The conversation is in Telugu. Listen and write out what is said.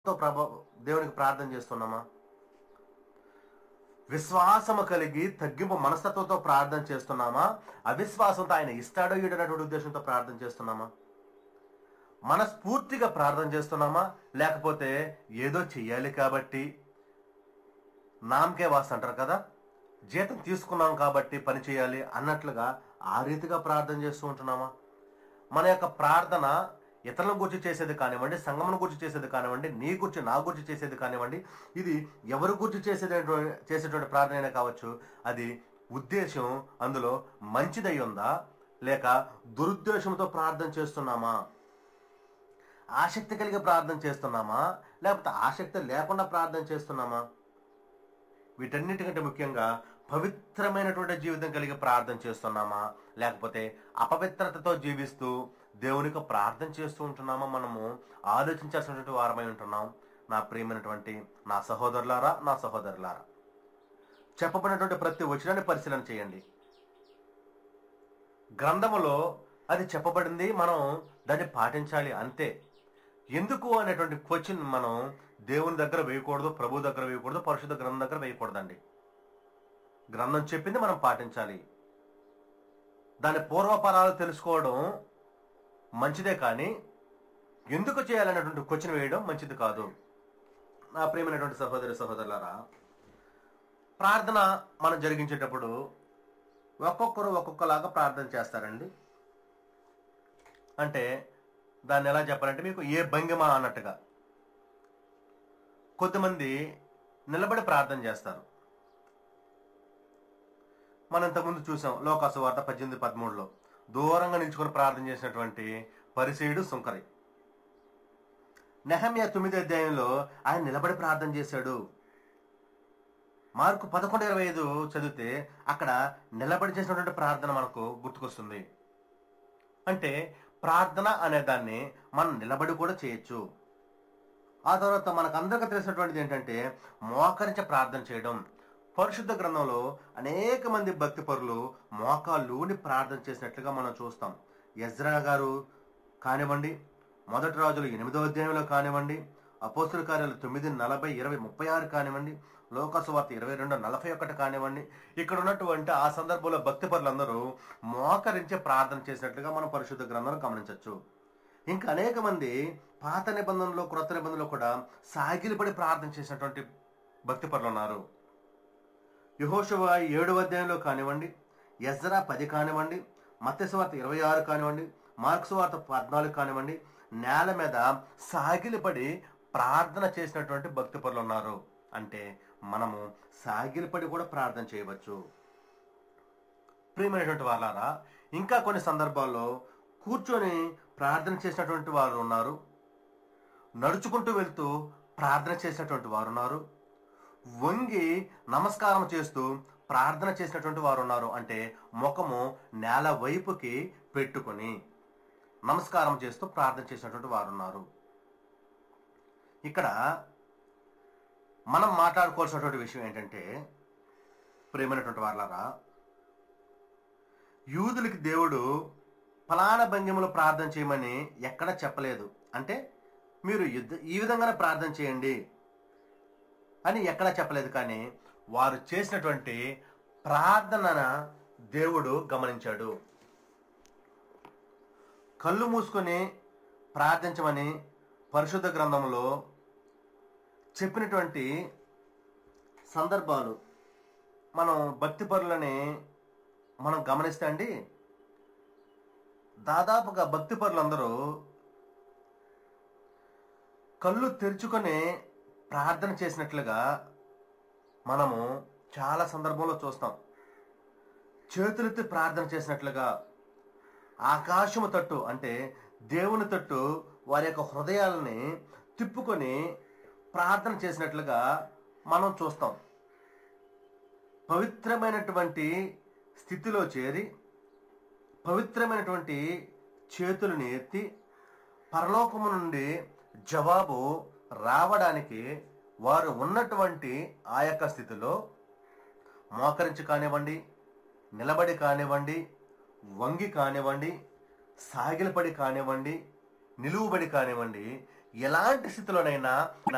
తో ప్రభ దేవునికి ప్రార్థన చేస్తున్నామా విశ్వాసము కలిగి తగ్గింపు మనస్తత్వంతో ప్రార్థన చేస్తున్నామా అవిశ్వాసంతో ఆయన ఇస్తాడో ఈడనటువంటి ఉద్దేశంతో ప్రార్థన చేస్తున్నామా మనస్ఫూర్తిగా ప్రార్థన చేస్తున్నామా లేకపోతే ఏదో చెయ్యాలి కాబట్టి నామకే వాస్ అంటారు కదా జీతం తీసుకున్నాం కాబట్టి పని చేయాలి అన్నట్లుగా ఆ రీతిగా ప్రార్థన చేస్తూ ఉంటున్నామా మన యొక్క ప్రార్థన ఇతరుల గురించి చేసేది కానివ్వండి సంగమం గురించి చేసేది కానివ్వండి నీ గురించి నా గురించి చేసేది కానివ్వండి ఇది ఎవరి గురించి చేసేది చేసేటువంటి ప్రార్థన అయినా కావచ్చు అది ఉద్దేశం అందులో మంచిదై ఉందా లేక దురుద్దేశంతో ప్రార్థన చేస్తున్నామా ఆసక్తి కలిగి ప్రార్థన చేస్తున్నామా లేకపోతే ఆసక్తి లేకుండా ప్రార్థన చేస్తున్నామా వీటన్నిటికంటే ముఖ్యంగా పవిత్రమైనటువంటి జీవితం కలిగి ప్రార్థన చేస్తున్నామా లేకపోతే అపవిత్రతతో జీవిస్తూ దేవునికి ప్రార్థన చేస్తూ ఉంటున్నామా మనము ఆలోచించాల్సినటువంటి వారమై ఉంటున్నాం నా ప్రియమైనటువంటి నా సహోదరులారా నా సహోదరులారా చెప్పబడినటువంటి ప్రతి వచనాన్ని పరిశీలన చేయండి గ్రంథములో అది చెప్పబడింది మనం దాన్ని పాటించాలి అంతే ఎందుకు అనేటువంటి క్వశ్చన్ మనం దేవుని దగ్గర వేయకూడదు ప్రభు దగ్గర వేయకూడదు పరిశుద్ధ గ్రంథం దగ్గర వేయకూడదండి గ్రంథం చెప్పింది మనం పాటించాలి దాని పూర్వపరాలు తెలుసుకోవడం మంచిదే కానీ ఎందుకు చేయాలనేటువంటి క్వశ్చన్ వేయడం మంచిది కాదు నా ప్రియమైనటువంటి సహోదరి సహోదరులారా ప్రార్థన మనం జరిగించేటప్పుడు ఒక్కొక్కరు ఒక్కొక్కలాగా ప్రార్థన చేస్తారండి అంటే దాన్ని ఎలా చెప్పాలంటే మీకు ఏ భంగిమ అన్నట్టుగా కొద్దిమంది నిలబడి ప్రార్థన చేస్తారు మనం ఇంతకుముందు చూసాం లోకాసు వార్త పద్దెనిమిది పదమూడులో దూరంగా నిల్చుకొని ప్రార్థన చేసినటువంటి పరిసేయుడు సుంకరి నెహమ్య తొమ్మిది అధ్యాయంలో ఆయన నిలబడి ప్రార్థన చేశాడు మార్కు పదకొండు ఇరవై ఐదు చదివితే అక్కడ నిలబడి చేసినటువంటి ప్రార్థన మనకు గుర్తుకొస్తుంది అంటే ప్రార్థన అనే దాన్ని మనం నిలబడి కూడా చేయొచ్చు ఆ తర్వాత మనకు అందరికీ తెలిసినటువంటిది ఏంటంటే మోకరించి ప్రార్థన చేయడం పరిశుద్ధ గ్రంథంలో అనేక మంది భక్తి పరులు మోకాళ్ళూని ప్రార్థన చేసినట్లుగా మనం చూస్తాం యజ్రా గారు కానివ్వండి మొదటి రాజులు ఎనిమిదో అధ్యాయంలో కానివ్వండి అపోస్తుల కార్యాలు తొమ్మిది నలభై ఇరవై ముప్పై ఆరు కానివ్వండి లోకసువార్త ఇరవై రెండు నలభై ఒకటి కానివ్వండి ఇక్కడ ఉన్నటువంటి ఆ సందర్భంలో భక్తి పరులందరూ మోకరించి ప్రార్థన చేసినట్లుగా మనం పరిశుద్ధ గ్రంథంలో గమనించవచ్చు ఇంకా అనేక మంది పాత నిబంధనలో క్రొత్త నిబంధనలో కూడా సాగిలిపడి ప్రార్థన చేసినటువంటి భక్తి పరులు ఉన్నారు యహోశవ ఏడు అధ్యాయంలో కానివ్వండి ఎజ్రా పది కానివ్వండి మత్స్యవార్త ఇరవై ఆరు కానివ్వండి మార్క్స్ వార్త పద్నాలుగు కానివ్వండి నేల మీద సాగిలిపడి ప్రార్థన చేసినటువంటి భక్తి పరులు ఉన్నారు అంటే మనము సాగిలిపడి కూడా ప్రార్థన చేయవచ్చు ప్రియమైనటువంటి వాళ్ళారా ఇంకా కొన్ని సందర్భాల్లో కూర్చొని ప్రార్థన చేసినటువంటి వారు ఉన్నారు నడుచుకుంటూ వెళ్తూ ప్రార్థన చేసినటువంటి వారు ఉన్నారు వంగి నమస్కారం చేస్తూ ప్రార్థన చేసినటువంటి వారు ఉన్నారు అంటే ముఖము నేల వైపుకి పెట్టుకొని నమస్కారం చేస్తూ ప్రార్థన చేసినటువంటి వారు ఉన్నారు ఇక్కడ మనం మాట్లాడుకోవాల్సినటువంటి విషయం ఏంటంటే ప్రేమైనటువంటి వాళ్ళారా యూదులకి దేవుడు ఫలానా భంగిమలో ప్రార్థన చేయమని ఎక్కడ చెప్పలేదు అంటే మీరు యుద్ధ ఈ విధంగానే ప్రార్థన చేయండి అని ఎక్కడా చెప్పలేదు కానీ వారు చేసినటువంటి ప్రార్థన దేవుడు గమనించాడు కళ్ళు మూసుకొని ప్రార్థించమని పరిశుద్ధ గ్రంథంలో చెప్పినటువంటి సందర్భాలు మనం భక్తి పరులని మనం గమనిస్తే అండి దాదాపుగా భక్తి పరులందరూ కళ్ళు తెరుచుకొని ప్రార్థన చేసినట్లుగా మనము చాలా సందర్భంలో చూస్తాం చేతులెత్తి ప్రార్థన చేసినట్లుగా ఆకాశము తట్టు అంటే దేవుని తట్టు వారి యొక్క హృదయాలని తిప్పుకొని ప్రార్థన చేసినట్లుగా మనం చూస్తాం పవిత్రమైనటువంటి స్థితిలో చేరి పవిత్రమైనటువంటి చేతులను ఎత్తి పరలోకము నుండి జవాబు రావడానికి వారు ఉన్నటువంటి ఆ యొక్క స్థితిలో మోకరించి కానివ్వండి నిలబడి కానివ్వండి వంగి కానివ్వండి సాగిలపడి కానివ్వండి నిలువుబడి కానివ్వండి ఎలాంటి స్థితిలోనైనా నా